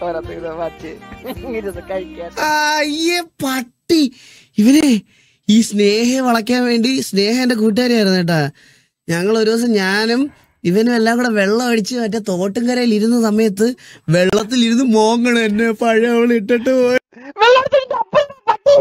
ഓരോരുത്തർ മാറ്റി ഇരുന്ന് കഴിക്കാൻ അയ്യേ പട്ടി ഇവനെ ഈ സ്നേഹയെ വളയ്ക്കാൻ വേണ്ടി സ്നേഹ എന്റെ കൂട്ടുകാരിയായിരുന്നു കേട്ടാ ഞങ്ങൾ ഒരു ദിവസം ഞാനും ഇവനും എല്ലാം കൂടെ വെള്ളം അടിച്ച് മറ്റേ തോട്ടുംകരയിൽ ഇരുന്ന സമയത്ത് വെള്ളത്തിൽ ഇരുന്ന് മോങ്ങണം എന്നെ പഴയ അവൾ ഇട്ടിട്ട് പോയി വെള്ളത്തിന്റെ അപ്പം പട്ടി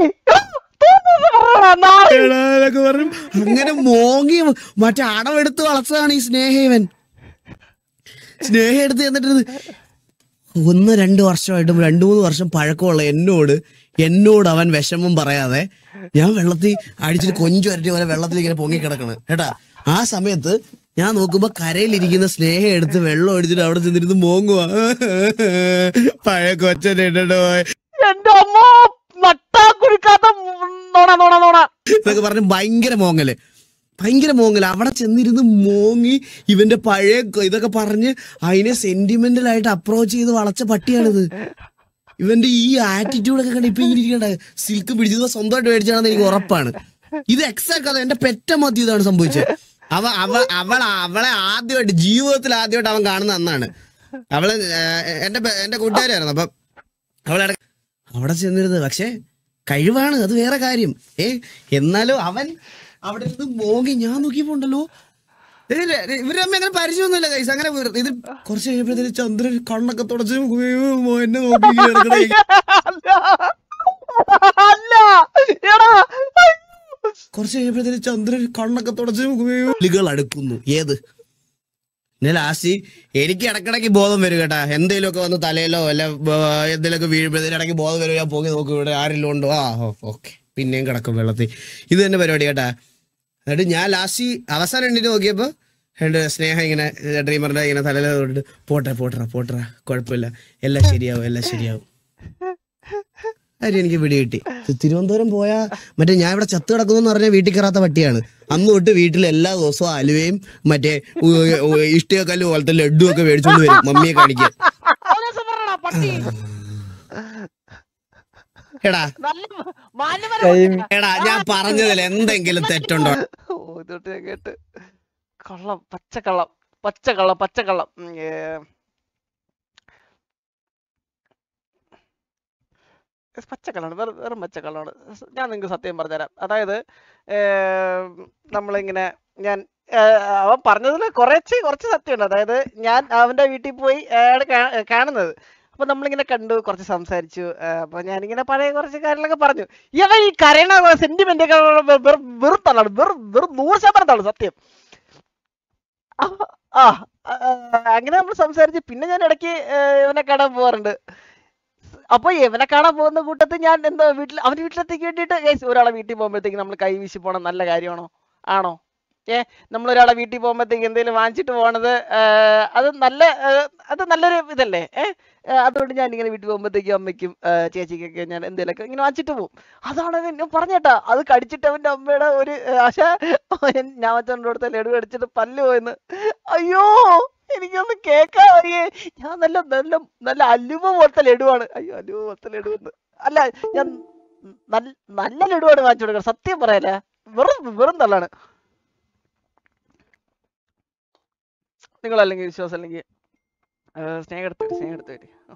നാളെ എടാ എന്നൊക്കെ പറഞ്ഞു അങ്ങനെ മോങ്ങി മറ്റേ അടവെടുത്ത് വളച്ചതാണ് ഈ സ്നേഹ ഇവൻ സ്നേഹ എടുത്ത് എന്നിട്ട് ഒന്ന് രണ്ട് വർഷമായിട്ടും രണ്ടു മൂന്ന് വർഷം പഴക്കമുള്ള എന്നോട് എന്നോട് അവൻ വിഷമം പറയാതെ ഞാൻ വെള്ളത്തിൽ അടിച്ചിട്ട് കൊഞ്ചു വരട്ടി പോലെ വെള്ളത്തിൽ ഇങ്ങനെ പൊങ്ങി കിടക്കണം കേട്ടാ ആ സമയത്ത് ഞാൻ നോക്കുമ്പോ കരയിലിരിക്കുന്ന സ്നേഹം എടുത്ത് വെള്ളം അടിച്ചിട്ട് അവിടെ ചെന്നിരുന്ന് മോങ്ങുവാ പഴയ കൊച്ചനെ ഇട്ടിട്ട് പോയി എന്റെ അമ്മ നട്ടാ കുഴിക്കാത്ത നോണ നോണ നോണ എന്നൊക്കെ പറഞ്ഞ് ഭയങ്കര മോങ്ങല് ഭയങ്കര മോങ്ങല് അവിടെ ചെന്നിരുന്ന് മോങ്ങി ഇവന്റെ പഴയ ക- ഇതൊക്കെ പറഞ്ഞ് അതിനെ സെന്റിമെന്റൽ ആയിട്ട് അപ്രോച്ച് ചെയ്ത് വളച്ച പട്ടിയാണിത് ഇവന്റെ ഈ ആറ്റിറ്റ്യൂഡ് ഒക്കെ കണ്ട് ഇപ്പൊ ഇങ്ങനെ ഇരിക്കണ്ട സിൽക്ക് പിടിച്ചത് സ്വന്തമായിട്ട് മേടിച്ചാണെന്ന് എനിക്ക് ഉറപ്പാണ് ഇത് എക്സാക്ട് അത് എന്റെ പെറ്റ മതി ഇതാണ് സംഭവിച്ചത് അവ അവ അവൾ അവളെ ആദ്യമായിട്ട് ജീവിതത്തിൽ ആദ്യമായിട്ട് അവൻ കാണുന്ന അന്നാണ് അവള് ഏഹ്, എന്റെ ബെ- എന്റെ കൂട്ടുകാരായിരുന്നു അപ്പൊ അവളെ അവിടെ ചെന്നിരുന്നത് പക്ഷെ കഴിവാണ് അത് വേറെ കാര്യം ഏ എന്നാലും അവൻ അവിടെ നിന്ന് മോങ്ങി ഞാൻ നോക്കിയപ്പോണ്ടല്ലോ ഇവര് തമ്മിൽ അങ്ങനെ പരിചയമൊന്നുമില്ല കൈസ് അങ്ങനെ വെറു- ഇത് കുറച്ച് കഴിഞ്ഞപ്പോഴത്തേക്ക് ചന്ദ്രൻ കണ്ണൊക്കെ തുടച്ച് ഉയ്യോ, മോ, എന്നെ നോക്കി ഇങ്ങനെ കിടക്കണേ. അല്ല അല്ല എടാ കുറച്ച് കഴിഞ്ഞപ്പോഴത്തേക്ക് ചന്ദ്രൻ കണ്ണൊക്കെ തുടച്ച് ഉയ്യോ, വിളികൾ അടുക്കുന്നു ഏത് പിന്നെ ലാസ്റ്റ് എനിക്ക് ഇടക്കിടക്ക് ബോധം വരും കേട്ടാ എന്തെങ്കിലുമൊക്കെ വന്ന് തലയിലോ അല്ല എന്തെങ്കിലുമൊക്കെ വീഴുമ്പോഴത്തേക്ക് ഇടയ്ക്ക് ബോധം വരും ഞാൻ പോയി നോക്കും ഇവിടെ ആരെങ്കിലും ഉണ്ടോ ആ ഓക്കെ പിന്നെയും കിടക്കും വെള്ളത്തിൽ ഇത് തന്നെ പരിപാടി കേട്ടാ എന്നിട്ട് ഞാൻ ലാസ്റ്റ് അവസാനം എണ്ണിട്ട് നോക്കിയപ്പോ രണ്ട് സ്നേഹം ഇങ്ങനെ ഡ്രീമറിന്റെ ഇങ്ങനെ തലയിൽ തൊട്ടിട്ട് പോട്ടെ പോട്ടറ പോട്ടറ കുഴപ്പമില്ല എല്ലാം ശരിയാവും എല്ലാം ശരിയാവും കാര്യം എനിക്ക് പിടി കിട്ടി തി- തിരുവനന്തപുരം പോയാ മറ്റേ ഞാൻ ഇവിടെ ചത്ത് കിടക്കുന്നു പറഞ്ഞാൽ വീട്ടിൽ കയറാത്ത പട്ടിയാണ് അന്ന് തൊട്ട് വീട്ടിൽ എല്ലാ ദിവസവും അലുവയും മറ്റേ ഇഷ്ടകല്ല് പോലത്തെ ലഡു ഒക്കെ മേടിച്ചോണ്ട് വരും മമ്മിയെ കാണിക്കാൻ അവകാശം പറയടാ പട്ടി എടാ നല്ല മാന്യപരം എടാ ഞാൻ പറഞ്ഞതിൽ എന്തെങ്കിലും തെറ്റുണ്ടോ ഓ ഇതോട്ട് ഞാൻ കേട്ട് കള്ളം പച്ചക്കള്ളം പച്ചക്കള്ളം പച്ചക്കള്ളം ഉം, ഏ. ഇത് പച്ചക്കള്ളാണ് വെറും വെറും പച്ചക്കള്ളാണ് സ് ഞാൻ നിങ്ങൾക്ക് സത്യം പറഞ്ഞുതരാം അതായത് ഏ, നമ്മളിങ്ങനെ ഞാൻ ഏ, അവൻ പറഞ്ഞതിൽ കുറച്ച് കുറച്ച് സത്യമുണ്ട് അതായത് ഞാൻ അവൻ്റെ വീട്ടിൽ പോയി അയാൾ കാണുന്നത് അപ്പൊ നമ്മളിങ്ങനെ കണ്ടു കുറച്ച് സംസാരിച്ചു ഏ, അപ്പൊ ഞാനിങ്ങനെ പഴയ കുറച്ച് കാര്യങ്ങളൊക്കെ പറഞ്ഞു ഇവൻ ഈ കരയണ സെന്റിമെന്റ് ഒക്കെ വെറും വെറും തള്ളാണ് വെറും വെറും നൂറ് ശതമാനം തള്ളു സത്യം ആ ആ, ആ, അങ്ങനെ നമ്മൾ സംസാരിച്ച് പിന്നെ ഞാൻ ഇടയ്ക്ക് ഏ, ഇവനെ കാണാൻ പോവാറുണ്ട് അപ്പൊ ഇവനെ കാണാൻ പോകുന്ന കൂട്ടത്തിൽ ഞാൻ എന്താ വീട്ടിൽ അവന്റെ വീട്ടിലെത്തേക്ക് വേണ്ടിയിട്ട് guys, ഒരാളെ വീട്ടിൽ പോകുമ്പോഴത്തേക്ക് നമ്മൾ കൈ വീശി പോകണം നല്ല കാര്യമാണോ ആണോ ഏ നമ്മൾ ഒരാളെ വീട്ടിൽ പോകുമ്പോഴത്തേക്ക് എന്തെങ്കിലും വാങ്ങിച്ചിട്ട് പോണത് ഏ, അത് നല്ല ഏ, അത് നല്ലൊരു ഇതല്ലേ ഏ ഏ, അതുകൊണ്ട് ഞാൻ ഇങ്ങനെ വീട്ടിൽ പോകുമ്പോഴത്തേക്കും അമ്മയ്ക്കും ഏ, ചേച്ചിക്കൊക്കെ ഞാൻ എന്തെങ്കിലുമൊക്കെ ഇങ്ങനെ വാങ്ങിച്ചിട്ട് പോകും അതാണ് അവൻ ഞാൻ പറഞ്ഞേട്ടാ അത് കടിച്ചിട്ട് അവന്റെ അമ്മയുടെ ഒരു ഏ, ആശ അവൻ ഞാൻ വെച്ചോണ്ട് കൊടുത്ത ലഡു കടിച്ചിട്ട് പല്ല് പോയെന്ന് അയ്യോ എനിക്കൊന്ന് കേക്കാൻ വയ്യേ ഞാൻ നല്ല നല്ല നല്ല അലുവ പോലത്തെ ലഡുവാണ് അയ്യോ അലുവ പോലത്തെ ലഡു എന്ന് അല്ല ഞാൻ നല്ല നല്ല ലഡുവാണ് വാങ്ങിച്ചു കൊടുക്കണം സത്യം പറയല്ലേ വെറും വെറും തള്ളാണ് നിങ്ങൾ അല്ലെങ്കിൽ വിശ്വാസം അല്ലെങ്കിൽ സ്നേഹം എടുത്ത് വരും, സ്നേഹം എടുത്ത് വരും. ആ.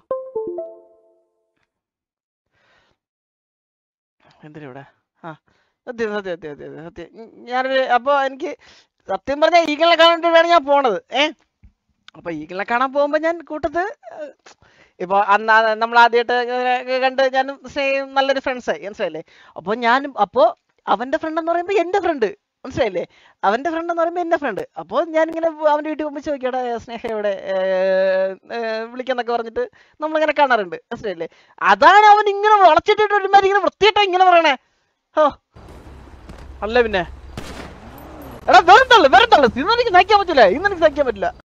എന്തിനാ ഇവിടെ ആ സത്യം സത്യം സത്യം സത്യം സത്യം ഉം, ഞാനൊരു അപ്പൊ എനിക്ക് സത്യം പറഞ്ഞാൽ ഈഗിളിനെ കാണാൻ വേണ്ടിയിട്ടാണ് ഞാൻ പോണത് ഏ അപ്പൊ ഈഗിളിനെ കാണാൻ പോകുമ്പോ ഞാൻ കൂട്ടത്ത് ഏഹ്, ഇപ്പൊ അന്ന് നമ്മൾ ആദ്യമായിട്ട് കണ്ട് ഞാനും സ്നേഹം നല്ലൊരു ഫ്രണ്ട്സായി മനസ്സിലായില്ലേ അപ്പൊ ഞാനും അപ്പോ അവന്റെ ഫ്രണ്ട് എന്ന് പറയുമ്പോ എന്റെ ഫ്രണ്ട് മനസ്സിലായില്ലേ അവന്റെ ഫ്രണ്ട് എന്ന് പറയുമ്പോ എന്റെ ഫ്രണ്ട് അപ്പോൾ ഞാനിങ്ങനെ പോ- അവന്റെ വീട്ടിൽ പോകുമ്പോൾ ചോദിക്കടാ സ്നേഹ എവിടെ ഏർ, ഏർ, വിളിക്കാന്നൊക്കെ പറഞ്ഞിട്ട് നമ്മളിങ്ങനെ കാണാറുണ്ട് മനസ്സിലായില്ലേ അതാണ് അവൻ ഇങ്ങനെ വളച്ചിട്ടിട്ട് ഒരുമാതിരി ഇങ്ങനെ വൃത്തിയിട്ടാ ഇങ്ങനെ പറയണേ ഓ അല്ല പിന്നെ എടാ വെറും തള്ളു വെറും തള്ളു ഇന്ന് എനിക്ക് സഹിക്കാൻ പറ്റില്ല ഇന്ന് എനിക്ക് സഹിക്കാൻ പറ്റില്ല